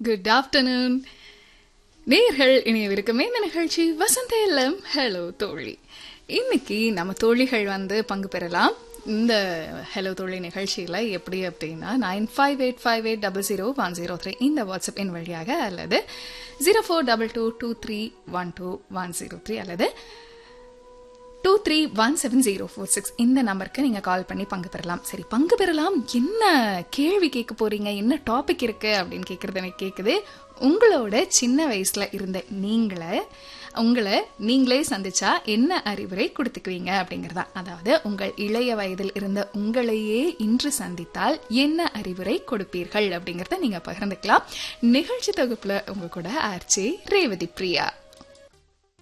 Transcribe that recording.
good afternoon நேர்கள் இணையவிருக்கும் இந்த நிகழ்ச்சி வசந்த இல்லம் ஹலோ தோழி இன்னைக்கு நம்ம தோழிகள் வந்து பங்கு பெறலாம் இந்த ஹலோ தோழி நிகழ்ச்சியில் எப்படி அப்படின்னா nine five eight five eight double zero one zero three இந்த வாட்ஸ்அப் எண் வழியாக அல்லது zero four double two two three one two one zero three அல்லது two three one seven zero four six இந்த நம்பருக்கு நீங்க கால் பண்ணி பங்கு பெறலாம் சரி பங்கு பெறலாம் என்ன கேள்வி கேட்க போறீங்க என்ன டாபிக் இருக்கு அப்படின்னு கேட்கறது எனக்கு கேக்குது உங்களோட சின்ன வயசுல இருந்த நீங்களே உங்களை நீங்களே சந்திச்சா என்ன அறிவுரை கொடுத்துக்குவீங்க அப்படிங்கறதா அதாவது உங்கள் இளைய வயதில் இருந்த உங்களையே இன்று சந்தித்தால் என்ன அறிவுரை கொடுப்பீர்கள் அப்படிங்கறத நீங்க பகிர்ந்துக்கலாம் நிகழ்ச்சி தொகுப்புல உங்க கூட ஆர்ச்சி ரேவதி பிரியா